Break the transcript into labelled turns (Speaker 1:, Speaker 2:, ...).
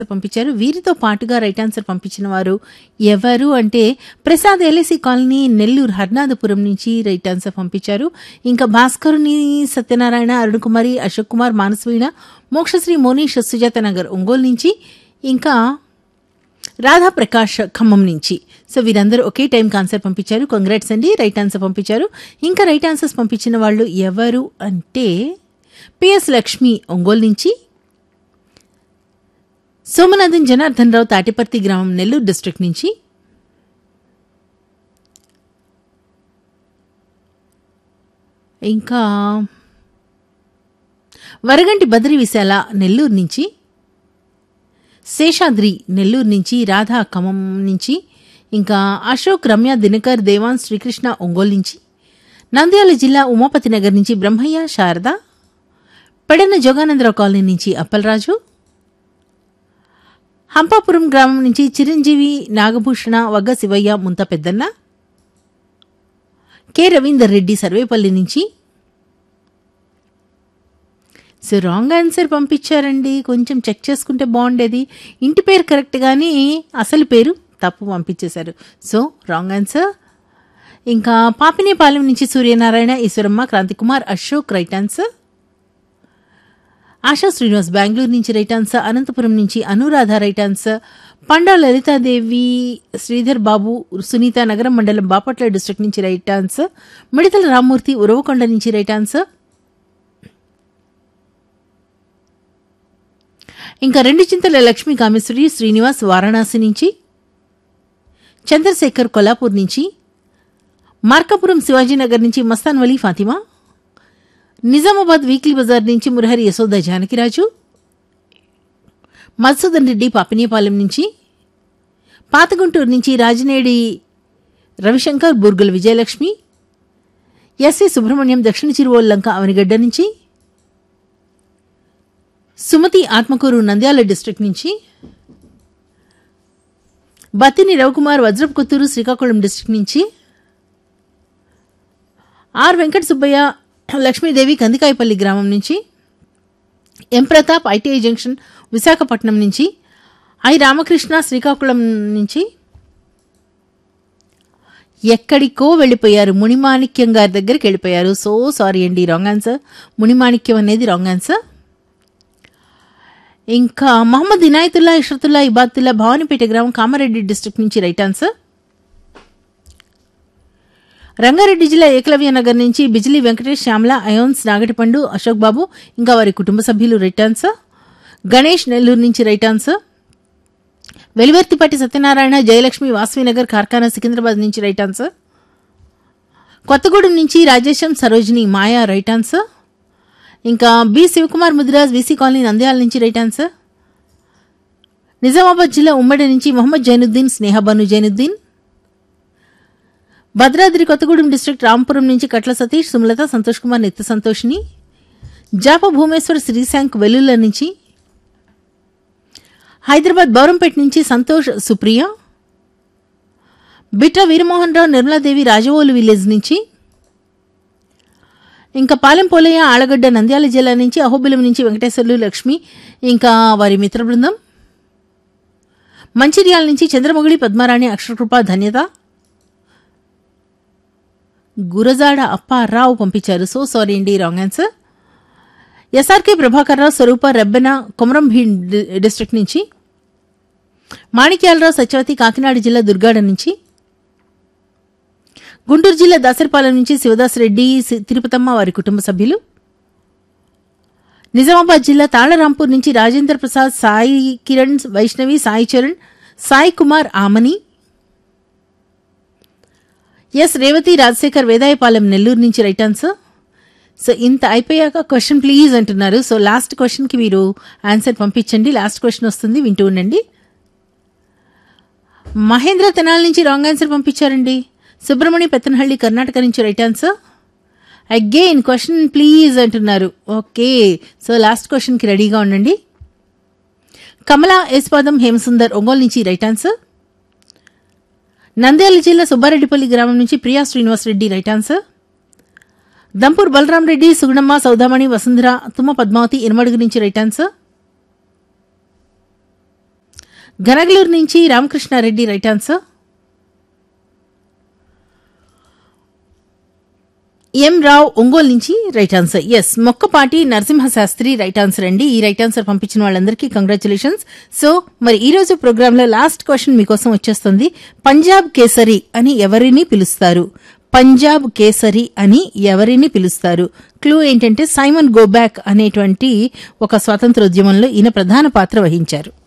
Speaker 1: పంపించారు వీరితో పాటుగా రైట్ ఆన్సర్ పంపించిన వారు ఎవరు అంటే ప్రసాద్ ఎల్ఐసి కాలనీ నెల్లూరు హర్నాథపురం నుంచి రైట్ ఆన్సర్ పంపించారు ఇంకా భాస్కరుని సత్యనారాయణ అరుణ్ కుమారి అశోక్ కుమార్ మానసవీణ మోక్షశ్రీ మోనీష్ సుజాత నగర్ ఒంగోలు నుంచి ఇంకా రాధా ప్రకాష్ ఖమ్మం నుంచి సో వీరందరూ ఒకే టైంకి ఆన్సర్ పంపించారు కంగ్రాట్స్ అండి రైట్ ఆన్సర్ పంపించారు ఇంకా రైట్ ఆన్సర్స్ పంపించిన వాళ్ళు ఎవరు అంటే పిఎస్ లక్ష్మి ఒంగోలు నుంచి సోమనాథన్ జనార్దన్ రావు తాటిపర్తి గ్రామం నెల్లూరు డిస్ట్రిక్ట్ నుంచి ఇంకా వరగంటి బద్రి విశాల నెల్లూరు నుంచి శేషాద్రి నెల్లూరు నుంచి రాధా ఖమ్మం నుంచి ఇంకా అశోక్ రమ్య దినకర్ దేవాన్ శ్రీకృష్ణ ఒంగోలు నుంచి నంద్యాల జిల్లా ఉమాపతి నగర్ నుంచి బ్రహ్మయ్య శారద పెడన జోగానందరావు కాలనీ నుంచి అప్పలరాజు హంపాపురం గ్రామం నుంచి చిరంజీవి నాగభూషణ వగ్గ శివయ్య ముంత పెద్దన్న కె రవీందర్ రెడ్డి సర్వేపల్లి నుంచి సో రాంగ్ ఆన్సర్ పంపించారండి కొంచెం చెక్ చేసుకుంటే బాగుండేది ఇంటి పేరు కరెక్ట్ కానీ అసలు పేరు తప్పు పంపించేశారు సో రాంగ్ ఆన్సర్ ఇంకా పాపినేపాలెం నుంచి సూర్యనారాయణ ఈశ్వరమ్మ క్రాంతికుమార్ అశోక్ రైట్ ఆన్సర్ ఆశా శ్రీనివాస్ బెంగళూరు నుంచి రైట్ ఆన్సర్ అనంతపురం నుంచి అనురాధ రైట్ ఆన్సర్ పండా లలితాదేవి శ్రీధర్ బాబు సునీత నగరం మండలం బాపట్ల డిస్ట్రిక్ట్ నుంచి రైట్ ఆన్సర్ మిడతల రామ్మూర్తి ఉరవకొండ నుంచి రైట్ ఆన్సర్ ఇంకా రెండు చింతల లక్ష్మీ కామేశ్వరి శ్రీనివాస్ వారణాసి నుంచి చంద్రశేఖర్ కొల్లాపూర్ నుంచి మార్కాపురం శివాజీనగర్ నుంచి మస్తాన్ వలీ ఫాతిమా నిజామాబాద్ వీక్లీ బజార్ నుంచి మురహరి యశోద జానకిరాజు మధుసూదన్ రెడ్డి పాపినేపాలెం నుంచి పాతగుంటూరు నుంచి రాజనేడి రవిశంకర్ బుర్గుల విజయలక్ష్మి ఎస్ఏ సుబ్రహ్మణ్యం దక్షిణ చిరువోల్ లంక అవనిగడ్డ నుంచి సుమతి ఆత్మకూరు నంద్యాల డిస్ట్రిక్ట్ నుంచి బత్తిని రవికుమార్ వజ్రపు కొత్తూరు శ్రీకాకుళం డిస్ట్రిక్ట్ నుంచి ఆర్ వెంకట సుబ్బయ్య లక్ష్మీదేవి కందికాయపల్లి గ్రామం నుంచి M Pratap ITI junction Visakhapatnam నుంచి ఐ రామకృష్ణ శ్రీకాకుళం నుంచి ఎక్కడికో వెళ్ళిపోయారు మునిమాణిక్యం గారి దగ్గరికి వెళ్ళిపోయారు సో సారీ అండి రాంగ్ ఆన్సర్ మునిమాణిక్యం అనేది రాంగ్ ఆన్సర్ ఇంకా మహమ్మద్ ఇనాయతుల్లా ఇష్రతుల్లా ఇబాతుల్లా భవానీపేట గ్రామం కామారెడ్డి డిస్ట్రిక్ట్ నుంచి రైట్ ఆన్సర్ రంగారెడ్డి జిల్లా ఏకలవ్య నగర్ నుంచి బిజిలీ వెంకటేష్ శ్యామల అయోన్స్ నాగటిపండు అశోక్ బాబు ఇంకా వారి కుటుంబ సభ్యులు రైట్ ఆన్సర్ గణేష్ నెల్లూరు నుంచి రైట్ ఆన్సర్ వెలివర్తిపాటి సత్యనారాయణ జయలక్ష్మి వాసవినగర్ కార్ఖానా సికింద్రాబాద్ నుంచి రైట్ ఆన్సర్ కొత్తగూడెం నుంచి రాజేశం సరోజిని మాయా రైట్ ఆన్సర్ ఇంకా B Sivakumar Mudiraj VC colony Nandyal నుంచి రైట్ ఆన్సర్ నిజామాబాద్ జిల్లా ఉమ్మడి నుంచి మొహమ్మద్ జైనుద్దీన్ స్నేహబాను జైనుద్దీన్ భద్రాద్రి కొత్తగూడెం డిస్ట్రిక్ట్ రాంపురం నుంచి కట్ల సతీష్ సుమలత సంతోష్ కుమార్ నిత్య సంతోష్ని జాప భూమేశ్వర్ శ్రీశాంక్ వెల్లుల నుంచి హైదరాబాద్ బౌరంపేట నుంచి సంతోష్ సుప్రియ బిట్ర వీరమోహన్ రావు నిర్మలాదేవి రాజవోలు విలేజ్ నుంచి ఇంకా పాలెం పోలయ్య ఆలగడ్డ నంద్యాల జిల్లా నుంచి అహోబిలం నుంచి వెంకటేశ్వర్లు లక్ష్మి ఇంకా వారి మిత్ర బృందం మంచిర్యాల నుంచి చంద్రమొగిడి పద్మారాణి అక్షరకృప ధన్యత గురజాడ అప్పారావు పంపించారు సో సారీ అండి wrong answer S R K Prabhakar Rao Swarupa Rebbena Komaram Bheem district నుంచి మాణిక్యాలరావు సత్యవతి కాకినాడ జిల్లా దుర్గాడ నుంచి గుంటూరు జిల్లా దాసరిపాలెం నుంచి శివదాస్ రెడ్డి తిరుపతమ్మ వారి కుటుంబ సభ్యులు నిజామాబాద్ జిల్లా తాళరాంపూర్ నుంచి రాజేంద్ర ప్రసాద్ సాయి కిరణ్ వైష్ణవి సాయి చరణ్ సాయి కుమార్ ఆమని ఎస్ రేవతి రాజశేఖర్ వేదాయపాలెం నెల్లూరు నుంచి రైట్ ఆన్సర్ సో ఇంత అయిపోయాక క్వశ్చన్ ప్లీజ్ అంటున్నారు సో లాస్ట్ క్వశ్చన్కి మీరు ఆన్సర్ పంపించండి లాస్ట్ క్వశ్చన్ వస్తుంది వింటూ ఉండండి మహేంద్ర తెనాల నుంచి రాంగ్ ఆన్సర్ పంపించారండి సుబ్రహ్మణ్య పెత్తనహಳ್ಳಿ కర్ణాటక నుంచి right answer again question please అంటున్నారు ఓకే సో లాస్ట్ క్వశ్చన్కి రెడీగా ఉండండి కమలా యశ్పాదం హేమసుందర్ ఒంగోలు నుంచి రైట్ ఆన్సర్ నంద్యాల జిల్లా సుబ్బారెడ్డిపల్లి గ్రామం నుంచి ప్రియా శ్రీనివాస్ రెడ్డి రైట్ ఆన్సర్ దంపూర్ బలరాం రెడ్డి సుగుణమ్మ సౌదామణి వసుంధర తుమ్మ పద్మావతి ఇనమడుగు నుంచి రైట్ ఆన్సర్ గనగలూరు నుంచి Ramakrishnareddy right answer M Rao Ongole నుంచి right answer S Mokkapati Narasimhasastri right answer అండి ఈ రైట్ ఆన్సర్ పంపించిన వాళ్ళందరికీ కంగ్రాచులేషన్స్ సో మరి ఈ రోజు ప్రోగ్రామ్ లో లాస్ట్ క్వశ్చన్ మీకోసం వచ్చేస్తుంది పంజాబ్ కేసరి అని ఎవరిని పిలుస్తారు పంజాబ్ కేసరి అని ఎవరిని పిలుస్తారు క్లూ ఏంటంటే సైమన్ గోబ్యాక్ అనేటువంటి ఒక స్వాతంత్రోద్యమంలో ఈయన ప్రధాన పాత్ర వహించారు